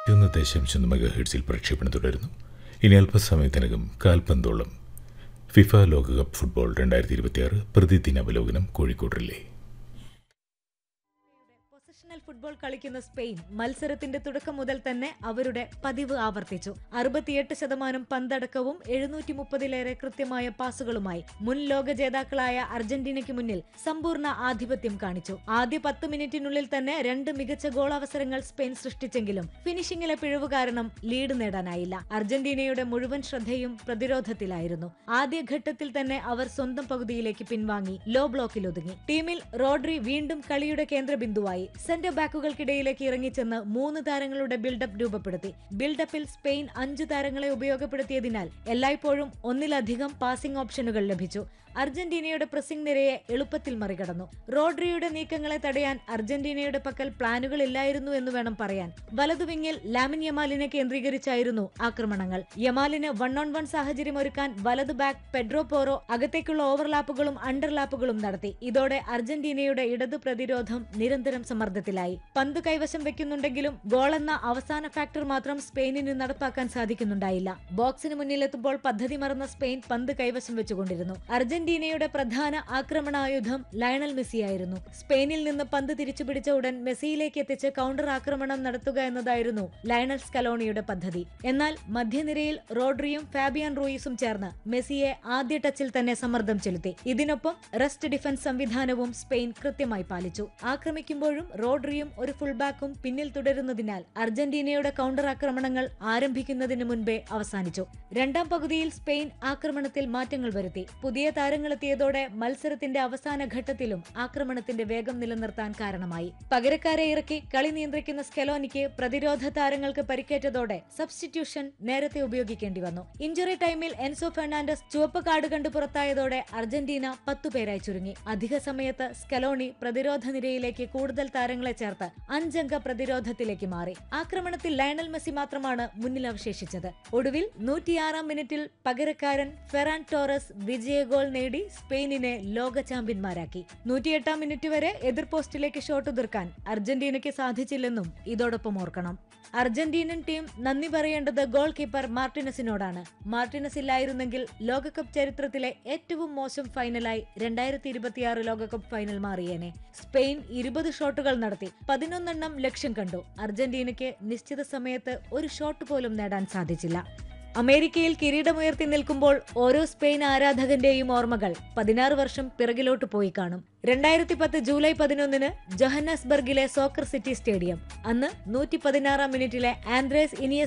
ഒന്ന് ദശാംശം മെഗാ ഹെഡ്സിൽ പ്രക്ഷേപണം തുടരുന്നു ഇനി അല്പസമയത്തിനകം കാൽപന്തോളം ഫിഫ ലോകകപ്പ് ഫുട്ബോൾ രണ്ടായിരത്തി ഇരുപത്തിയാറ് പ്രതിദിന അവലോകനം കോഴിക്കോടിലെ പ്രൊഫഷണൽ ഫുട്ബോൾ കളിക്കുന്ന സ്പെയിൻ മത്സരത്തിന്റെ തുടക്കം മുതൽ തന്നെ അവരുടെ പതിവ് ആവർത്തിച്ചു അറുപത്തിയെട്ട് ശതമാനം പന്തടക്കവും എഴുന്നൂറ്റി മുപ്പതിലേറെ കൃത്യമായ പാസുകളുമായി മുൻ ലോക ജേതാക്കളായ അർജന്റീനയ്ക്ക് മുന്നിൽ സമ്പൂർണ്ണ ആധിപത്യം കാണിച്ചു ആദ്യ പത്ത് മിനിറ്റിനുള്ളിൽ തന്നെ രണ്ട് മികച്ച ഗോൾ അവസരങ്ങൾ സ്പെയിൻ സൃഷ്ടിച്ചെങ്കിലും ഫിനിഷിംഗിലെ പിഴവ് കാരണം ലീഡ് നേടാനായില്ല അർജന്റീനയുടെ മുഴുവൻ ശ്രദ്ധയും പ്രതിരോധത്തിലായിരുന്നു ആദ്യഘട്ടത്തിൽ തന്നെ അവർ സ്വന്തം പകുതിയിലേക്ക് പിൻവാങ്ങി ലോ ബ്ലോക്കിൽ ഒതുങ്ങി ടീമിൽ റോഡ്രി വീണ്ടും കളിയുടെ കേന്ദ്രബിന്ദുവായി സെന്റർ ബാക്കുകൾക്കിടയിലേക്ക് ഇറങ്ങിച്ചെന്ന് മൂന്ന് താരങ്ങളുടെ ബിൽഡപ്പ് രൂപപ്പെടുത്തി ബിൽഡപ്പിൽ സ്പെയിൻ അഞ്ചു താരങ്ങളെ ഉപയോഗപ്പെടുത്തിയതിനാൽ എല്ലായ്പ്പോഴും ഒന്നിലധികം പാസിംഗ് ഓപ്ഷനുകൾ ലഭിച്ചു അർജന്റീനയുടെ പ്രസിംഗ് നിരയെ എളുപ്പത്തിൽ മറികടന്നു റോഡ്രിയുടെ നീക്കങ്ങളെ തടയാൻ അർജന്റീനയുടെ പക്കൽ പ്ലാനുകളില്ലായിരുന്നു എന്ന് വേണം പറയാൻ വലതുവിങ്ങിൽ ലാമിൻ യമാലിനെ കേന്ദ്രീകരിച്ചായിരുന്നു ആക്രമണങ്ങൾ യമാലിന് വൺ ഓൺ വൺ സാഹചര്യം ഒരുക്കാൻ വലതു ബാക്ക് പെഡ്രോ പോറോ അകത്തേക്കുള്ള ഓവർലാപ്പുകളും അണ്ടർലാപ്പുകളും നടത്തി ഇതോടെ അർജന്റീനയുടെ ഇടതു പ്രതിരോധം നിരന്തരം സമ്മർദ്ദത്തിലായി പന്ത് കൈവശം വെക്കുന്നുണ്ടെങ്കിലും ഗോളെന്ന അവസാന ഫാക്ടർ മാത്രം സ്പെയിനിന് നടപ്പാക്കാൻ സാധിക്കുന്നുണ്ടായില്ല ബോക്സിന് മുന്നിലെത്തുമ്പോൾ പദ്ധതി മറന്ന സ്പെയിൻ പന്ത് കൈവശം വെച്ചുകൊണ്ടിരുന്നു അർജന്റീനയുടെ പ്രധാന ആക്രമണായുധം ലയണൽ മെസ്സിയായിരുന്നു സ്പെയിനിൽ നിന്ന് പന്ത് തിരിച്ചുപിടിച്ച ഉടൻ മെസ്സിയിലേക്ക് എത്തിച്ച് കൗണ്ടർ ആക്രമണം നടത്തുക എന്നതായിരുന്നു ലയണൽ സ്കലോണിയുടെ പദ്ധതി എന്നാൽ മധ്യനിരയിൽ റോഡ്രിയും ഫാബിയൻ റൂയിസും ചേർന്ന് മെസ്സിയെ ആദ്യ ടച്ചിൽ തന്നെ സമ്മർദ്ദം ചെലുത്തി ഇതിനൊപ്പം റെസ്റ്റ് ഡിഫൻസ് സംവിധാനവും സ്പെയിൻ കൃത്യമായി പാലിച്ചു ആക്രമിക്കുമ്പോഴും റോഡ്രിയും ഒരു ഫുൾബാക്കും പിന്നിൽ തുടരുന്നതിനാൽ അർജന്റീനയുടെ കൗണ്ടർ ആക്രമണങ്ങൾ ആരംഭിക്കുന്നതിന് മുൻപേ അവസാനിച്ചു രണ്ടാം പകുതിയിൽ സ്പെയിൻ ആക്രമണത്തിൽ മാറ്റങ്ങൾ വരുത്തി പുതിയ താരങ്ങളെത്തിയതോടെ മത്സരത്തിന്റെ അവസാന ഘട്ടത്തിലും ആക്രമണത്തിന്റെ വേഗം നിലനിർത്താൻ കാരണമായി പകരക്കാരെ ഇറക്കി കളി നിയന്ത്രിക്കുന്ന സ്കെലോനിക്ക് പ്രതിരോധ താരങ്ങൾക്ക് പരിക്കേറ്റതോടെ സബ്സ്റ്റിറ്റ്യൂഷൻ നേരത്തെ ഉപയോഗിക്കേണ്ടി വന്നു ഇഞ്ചുറി ടൈമിൽ എൻസോ ഫെർണാണ്ടസ് ചുവപ്പ് കാർഡ് കണ്ടു പുറത്തായതോടെ അർജന്റീന പത്തുപേരായി ചുരുങ്ങി അധിക സമയത്ത് സ്കലോണി പ്രതിരോധ നിരയിലേക്ക് കൂടുതൽ താരങ്ങളെ ചേർത്ത് അഞ്ചംഗ പ്രതിരോധത്തിലേക്ക് മാറി ആക്രമണത്തിൽ ലയണൽ മെസ്സി മാത്രമാണ് മുന്നിൽ അവശേഷിച്ചത് ഒടുവിൽ നൂറ്റിയാറാം മിനിറ്റിൽ പകരക്കാരൻ ഫെറാൻ ടോറസ് വിജയ ഗോൾ നേടി സ്പെയിനിനെ ലോക ചാമ്പ്യന്മാരാക്കി നൂറ്റിയെട്ടാം മിനിറ്റ് വരെ എതിർ പോസ്റ്റിലേക്ക് ഷോട്ട് തീർക്കാൻ അർജന്റീനയ്ക്ക് സാധിച്ചില്ലെന്നും ഇതോടൊപ്പം ഓർക്കണം അർജന്റീനൻ ടീം നന്ദി പറയേണ്ടത് ഗോൾ കീപ്പർ മാർട്ടിനസിനോടാണ് മാർട്ടിനസ് ഇല്ലായിരുന്നെങ്കിൽ ലോകകപ്പ് ചരിത്രത്തിലെ ഏറ്റവും മോശം ഫൈനലായി രണ്ടായിരത്തി ഇരുപത്തിയാറ് ലോകകപ്പ് ഫൈനൽ മാറിയേനെ സ്പെയിൻ ഇരുപത് ഷോട്ടുകൾ നടത്തി പതിനൊന്നെണ്ണം ലക്ഷ്യം കണ്ടു അർജന്റീനയ്ക്ക് നിശ്ചിത സമയത്ത് ഒരു ഷോട്ട് പോലും നേടാൻ സാധിച്ചില്ല അമേരിക്കയിൽ കിരീടമുയർത്തി നിൽക്കുമ്പോൾ ഓരോ സ്പെയിൻ ആരാധകന്റെയും ഓർമ്മകൾ പതിനാറ് വർഷം പിറകിലോട്ട് പോയി കാണും രണ്ടായിരത്തി പത്ത് ജൂലൈ പതിനൊന്നിന് ജൊഹന്നസ്ബർഗിലെ സോക്കർ സിറ്റി സ്റ്റേഡിയം അന്ന് നൂറ്റി പതിനാറാം മിനിറ്റിലെ ആൻഡ്രേസ് ഇനിയ